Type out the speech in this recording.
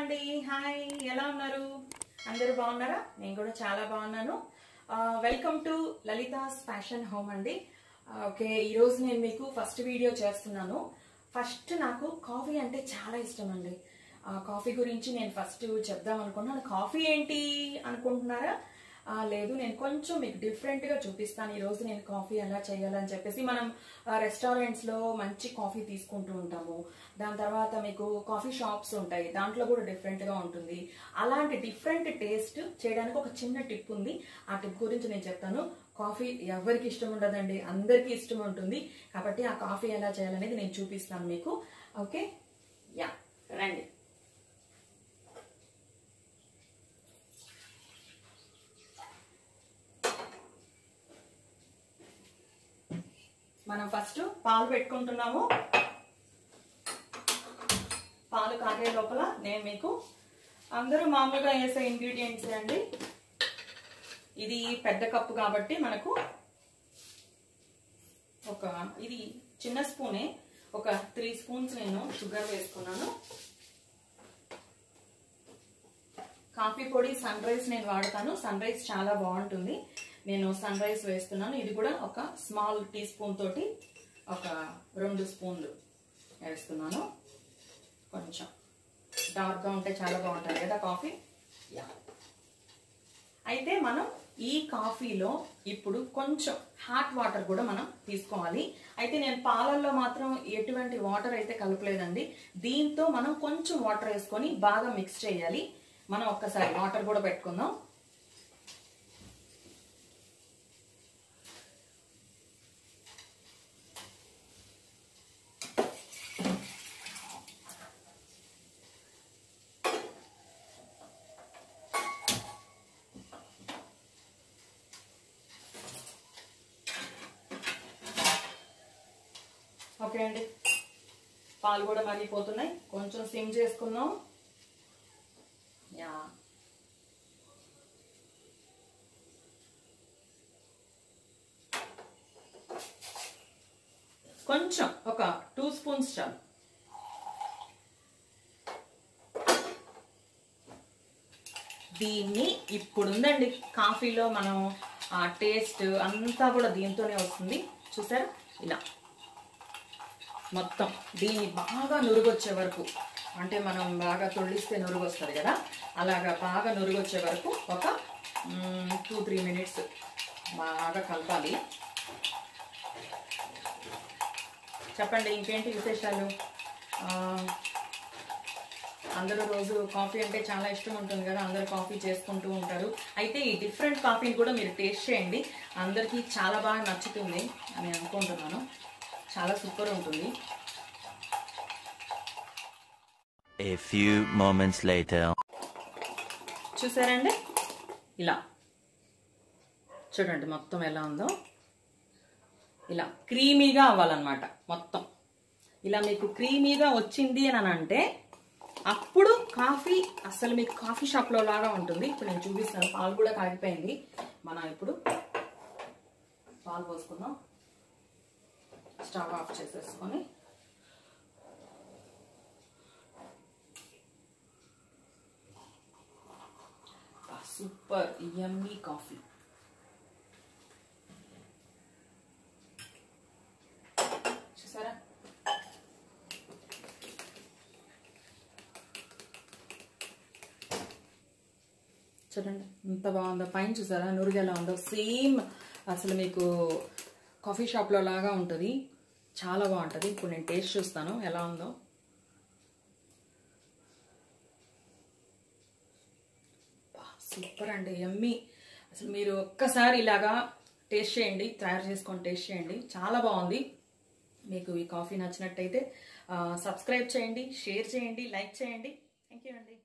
అండి హాయ్ ఎలా ఉన్నారు అందరూ బాగున్నారా నేను కూడా చాలా బాగున్నాను welcome to Lalitha's fashion home అండి ఓకే ఈరోజు నేను మీకు ఫస్ట్ వీడియో చేస్తున్నాను ఫస్ట్ నాకు కాఫీ అంటే చాలా ఇష్టం అండి ఆ, కాఫీ గురించి నేను ఫస్ట్ చెప్దాం అనుకున్నాను కాఫీ ఏంటి అనుకుంటున్నారా ఆ, లేదు నేను కొంచెం మీకు డిఫరెంట్ గా చూపిస్తాను ఈ రోజు నేను కాఫీ ఎలా చేయాలని చెప్పేసి మనం రెస్టారెంట్స్ లో మంచి కాఫీ తీసుకుంటూ ఉంటాము దాని తర్వాత మీకు కాఫీ షాప్స్ ఉంటాయి దాంట్లో కూడా డిఫరెంట్ గా ఉంటుంది అలాంటి డిఫరెంట్ టేస్ట్ చేయడానికి ఒక చిన్న టిప్ ఉంది ఆ టిప్ గురించి నేను చెప్తాను కాఫీ ఎవరికి ఇష్టం ఉండదండి అందరికీ ఇష్టం ఉంటుంది కాబట్టి ఆ కాఫీ ఎలా చేయాలనేది నేను చూపిస్తాను మీకు ఓకే యా రండి మనం ఫస్ట్ పాలు పెట్టుకుంటున్నాము పాలు కాగే లోపల నేను మీకు అందరూ మామూలుగా వేసే ఇంగ్రీడియంట్స్ అండి ఇది పెద్ద కప్పు కాబట్టి మనకు ఒక ఇది చిన్న స్పూనే ఒక త్రీ స్పూన్స్ నేను షుగర్ వేసుకున్నాను కాఫీ పొడి సన్ రైజ్ నేను వాడతాను సన్ రైజ్ చాలా బాగుంటుంది నేను సన్ రైజ్ వేస్తున్నాను ఇది కూడా ఒక స్మాల్ టీ స్పూన్ తోటి ఒక రెండు స్పూన్లు వేస్తున్నాను కొంచెం డార్క్గా ఉంటే చాలా బాగుంటుంది కదా కాఫీ యా అయితే మనం ఈ కాఫీలో ఇప్పుడు కొంచెం హాట్ వాటర్ కూడా మనం తీసుకోవాలి అయితే నేను పాలల్లో మాత్రం ఎటువంటి వాటర్ అయితే కలపలేదండి దీంతో మనం కొంచెం వాటర్ వేసుకొని బాగా మిక్స్ చేయాలి మనం ఒక్కసారి వాటర్ కూడా పెట్టుకుందాం ఓకే అండి పాలు కూడా మరిగిపోతున్నాయి కొంచెం సిమ్ చేసుకుందాం యా కొంచెం ఒక టూ స్పూన్స్ చాలు దీన్ని ఇప్పుడు ఉందండి కాఫీలో మనం ఆ టేస్ట్ అంతా కూడా దీంతోనే వస్తుంది చూసారా ఇలా మొత్తం దీన్ని బాగా నురుగొచ్చే వరకు అంటే మనం బాగా తొళ్ళిస్తే నురుగు వస్తుంది కదా అలాగా బాగా నురుగొచ్చే వరకు ఒక టూ త్రీ మినిట్స్ బాగా కలపాలి చెప్పండి ఇంకేంటి విశేషాలు ఆ, అందరూ రోజు కాఫీ అంటే చాలా ఇష్టం ఉంటుంది కదా అందరూ కాఫీ చేసుకుంటూ ఉంటారు అయితే ఈ డిఫరెంట్ కాఫీని కూడా మీరు టేస్ట్ చేయండి అందరికీ చాలా బాగా నచ్చుతుంది అని అనుకుంటున్నాను చాలా సూపర్ ఉంటుంది A few moments later. చూసారండి ఇలా చూడండి మొత్తం ఎలా ఉందో ఇలా క్రీమీగా అవ్వాలన్నమాట మొత్తం ఇలా మీకు క్రీమీగా వచ్చింది అని అంటే అప్పుడు కాఫీ అసలు మీకు కాఫీ షాప్లో లాగా ఉంటుంది ఇప్పుడు నేను చూపిస్తాను పాలు కూడా కాగిపోయింది మనం ఇప్పుడు పాలు పోసుకుందాం స్టవ్ ఆఫ్ చేసేసుకొని సూపర్ యమ్మీ కాఫీ చూసారా చూడండి ఎంత బాగుందో పైన చూసారా నురుగు ఎలా ఉందో సేమ్ అసలు మీకు కాఫీ షాప్లో లాగా ఉంటుంది చాలా బాగుంటుంది ఇప్పుడు నేను టేస్ట్ చూస్తాను ఎలా ఉందో సూపర్ అండి ఎమ్మి అసలు మీరు ఒక్కసారి ఇలాగా టేస్ట్ చేయండి తయారు చేసుకొని టేస్ట్ చేయండి చాలా బాగుంది మీకు ఈ కాఫీ నచ్చినట్టయితే సబ్స్క్రైబ్ చేయండి షేర్ చేయండి లైక్ చేయండి థ్యాంక్ యూ అండి